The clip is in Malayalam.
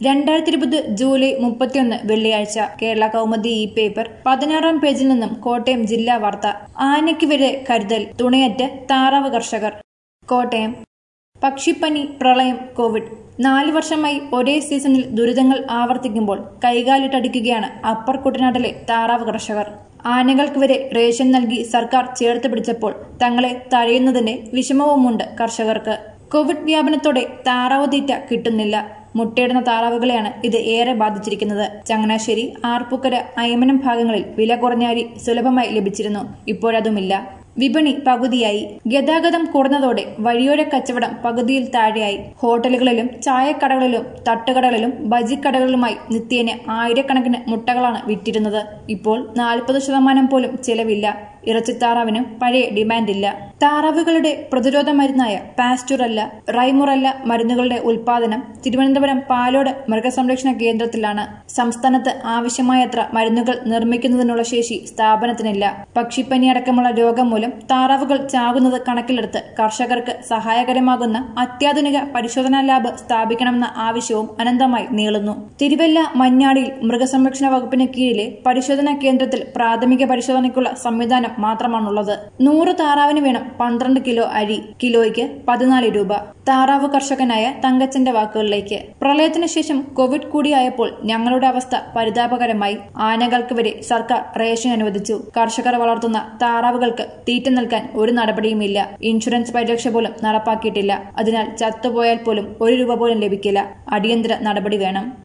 രണ്ടായിരത്തി ഇരുപത് ജൂലൈ മുപ്പത്തിയൊന്ന് വെള്ളിയാഴ്ച കേരള കൗമുദി ഈ പേപ്പർ പതിനാറാം പേജിൽ നിന്നും കോട്ടയം ജില്ലാ വാർത്ത ആനയ്ക്ക് വരെ കരുതൽ തുണയറ്റ് താറാവ് കർഷകർ കോട്ടയം പക്ഷിപ്പനി പ്രളയം കോവിഡ് നാല് വർഷമായി ഒരേ സീസണിൽ ദുരിതങ്ങൾ ആവർത്തിക്കുമ്പോൾ കൈകാലിട്ടടിക്കുകയാണ് അപ്പർ കുട്ടനാട്ടിലെ താറാവ് കർഷകർ ആനകൾക്ക് വരെ റേഷൻ നൽകി സർക്കാർ ചേർത്ത് പിടിച്ചപ്പോൾ തങ്ങളെ തഴയുന്നതിന്റെ വിഷമവുമുണ്ട് കർഷകർക്ക് കോവിഡ് വ്യാപനത്തോടെ താറാവ് തീറ്റ കിട്ടുന്നില്ല മുട്ടയിടുന്ന താറാവുകളെയാണ് ഇത് ഏറെ ബാധിച്ചിരിക്കുന്നത് ചങ്ങനാശ്ശേരി ആർപ്പൂക്കര അയമനം ഭാഗങ്ങളിൽ വില കുറഞ്ഞ അരി സുലഭമായി ലഭിച്ചിരുന്നു ഇപ്പോഴതുമില്ല വിപണി പകുതിയായി ഗതാഗതം കുറഞ്ഞതോടെ വഴിയോര കച്ചവടം പകുതിയിൽ താഴെയായി ഹോട്ടലുകളിലും ചായക്കടകളിലും തട്ടുകടകളിലും ബജിക്കടകളിലുമായി നിത്യേന ആയിരക്കണക്കിന് മുട്ടകളാണ് വിറ്റിരുന്നത് ഇപ്പോൾ നാൽപ്പത് ശതമാനം പോലും ചെലവില്ല ഇറച്ചിത്താറാവിനും പഴയ ഡിമാൻഡില്ല താറാവുകളുടെ പ്രതിരോധ മരുന്നായ പാസ്റ്റുറല്ല റൈമുറല്ല മരുന്നുകളുടെ ഉൽപാദനം തിരുവനന്തപുരം പാലോട് മൃഗസംരക്ഷണ കേന്ദ്രത്തിലാണ് സംസ്ഥാനത്ത് ആവശ്യമായത്ര മരുന്നുകൾ നിർമ്മിക്കുന്നതിനുള്ള ശേഷി സ്ഥാപനത്തിനില്ല പക്ഷിപ്പനി അടക്കമുള്ള രോഗം മൂലം താറാവുകൾ ചാകുന്നത് കണക്കിലെടുത്ത് കർഷകർക്ക് സഹായകരമാകുന്ന അത്യാധുനിക പരിശോധനാ ലാബ് സ്ഥാപിക്കണമെന്ന ആവശ്യവും അനന്തമായി നീളുന്നു തിരുവല്ല മഞ്ഞാടിയിൽ മൃഗസംരക്ഷണ വകുപ്പിന് കീഴിലെ പരിശോധനാ കേന്ദ്രത്തിൽ പ്രാഥമിക പരിശോധനയ്ക്കുള്ള സംവിധാനം മാത്രമാണുള്ളത് നൂറ് താറാവിന് വേണം പന്ത്രണ്ട് കിലോ അരി കിലോയ്ക്ക് പതിനാല് രൂപ താറാവ് കർഷകനായ തങ്കച്ചന്റെ വാക്കുകളിലേക്ക് പ്രളയത്തിന് ശേഷം കോവിഡ് കൂടിയായപ്പോൾ ഞങ്ങളുടെ അവസ്ഥ പരിതാപകരമായി ആനകൾക്ക് വരെ സർക്കാർ റേഷൻ അനുവദിച്ചു കർഷകർ വളർത്തുന്ന താറാവുകൾക്ക് തീറ്റ നൽകാൻ ഒരു നടപടിയുമില്ല ഇൻഷുറൻസ് പരിരക്ഷ പോലും നടപ്പാക്കിയിട്ടില്ല അതിനാൽ ചത്തുപോയാൽ പോലും ഒരു രൂപ പോലും ലഭിക്കില്ല അടിയന്തര നടപടി വേണം